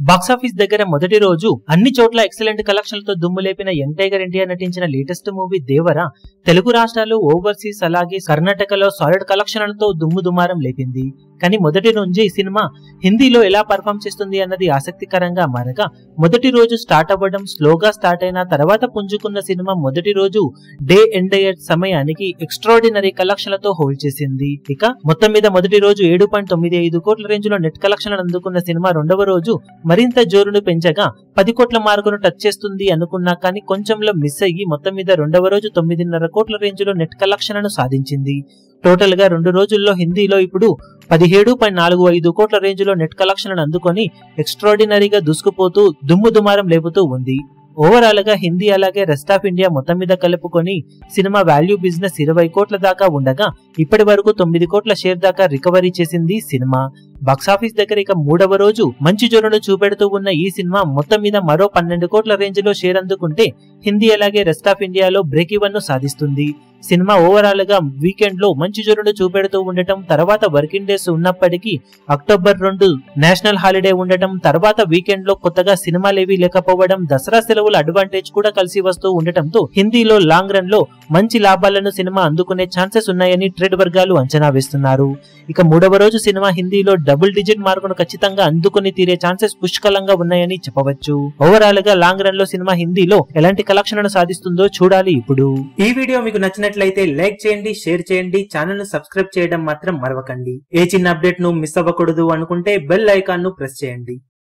box office దగ్గర మొదటి రోజు అన్ని చోట్ల ఎక్సలెంట్ కలెక్షన్లతో దుమ్ము లేపిన యంగ్ టైగర్ ఎన్టీఆర్ నటించిన లేటెస్ట్ మూవీ దేవర తెలుగు రాష్ట్రాలు ఓవర్సీస్ అలాగే కర్ణాటకలో సాలిడ్ కలెక్షన్లతో దుమ్ము దుమారం లేపింది కానీ మొదటి నుంచి ఈ సినిమా హిందీలో ఎలా పర్ఫామ్ చేస్తుంది అన్నది ఆసక్తికరంగా మారగా మొదటి రోజు స్టార్ట్ అవ్వడం స్లోగా స్టార్ట్ అయిన తర్వాత పుంజుకున్న సినిమా మొదటి రోజు డే ఎండ్ అయ్యే సమయానికి ఎక్స్ట్రాడినరీ కలెక్షన్లతో హోల్డ్ చేసింది ఇక మొత్తం మీద మొదటి రోజు ఏడు పాయింట్ తొమ్మిది ఐదు కోట్ల రేంజ్ లో నెట్ కలెక్షన్ అందుకున్న సినిమా రెండవ రోజు మరింత జోరును పెంచగా పది కోట్ల మార్కును టచ్ చేస్తుంది అనుకున్నా కానీ కొంచెంలో మిస్ అయ్యి మొత్తం మీద రెండవ రోజు తొమ్మిదిన్నర కోట్ల రేంజ్ లో నెట్ కలెక్షన్ సాధించింది టోటల్ గా రెండు రోజుల్లో హిందీలో ఇప్పుడు పదిహేడు పాయింట్ నాలుగు ఐదు కోట్ల రేంజ్ లో నెట్ కలెక్షన్ అందుకొని ఎక్స్ట్రాడినరీగా దూసుకుపోతూ దుమ్ము దుమారం లేపుతూ ఉంది ఓవరాల్ గా హిందీ అలాగే రెస్ట్ ఆఫ్ ఇండియా మొత్తం మీద కలుపుకొని సినిమా వాల్యూ బిజినెస్ ఇరవై కోట్ల దాకా ఉండగా ఇప్పటి వరకు తొమ్మిది కోట్ల షేర్ దాకా రికవరీ చేసింది సినిమా బాక్సాఫీస్ దగ్గర ఇక మూడవ రోజు మంచి జోరును చూపెడుతూ ఉన్న ఈ సినిమా మొత్తం మీద మరో పన్నెండు కోట్ల రేంజ్ లో షేర్ అందుకుంటే హిందీ అలాగే రెస్ట్ ఆఫ్ ఇండియాలో బ్రేక్ ఈవెన్ ను సాధిస్తుంది సినిమా ఓవరాల్ గా వీకెండ్ లో మంచి జోరును చూపెడుతూ ఉండటం తర్వాత వర్కింగ్ డేస్ ఉన్నప్పటికీ అక్టోబర్ రెండు నేషనల్ హాలిడే ఉండటం తర్వాత వీకెండ్ లో కొత్తగా సినిమాలేవి లేకపోవడం దసరా సెలవుల అడ్వాంటేజ్ కూడా కలిసి వస్తూ ఉండటంతో హిందీలో లాంగ్ రన్ లో మంచి లాభాలను సినిమా అందుకునే ఛాన్సెస్ ఉన్నాయని ట్రేడ్ వర్గాలు అంచనా వేస్తున్నారు ఇక మూడవ రోజు సినిమా హిందీలో డబుల్ డిజిట్ మార్కును ఖచ్చితంగా అందుకుని తీరే ఛాన్సెస్ పుష్కలంగా ఉన్నాయని చెప్పవచ్చు ఓవరాల్ గా లాంగ్ రన్ లో సినిమా హిందీలో ఎలాంటి కలెక్షన్లను సాధిస్తుందో చూడాలి ఇప్పుడు ఈ వీడియో మీకు నచ్చినట్లయితే లైక్ చేయండి షేర్ చేయండి ఛానల్ ను సబ్స్క్రైబ్ చేయడం మాత్రం మరవకండి ఏ చిన్న అప్డేట్ ను మిస్ అవ్వకూడదు అనుకుంటే బెల్ ఐకాన్ ను ప్రెస్ చేయండి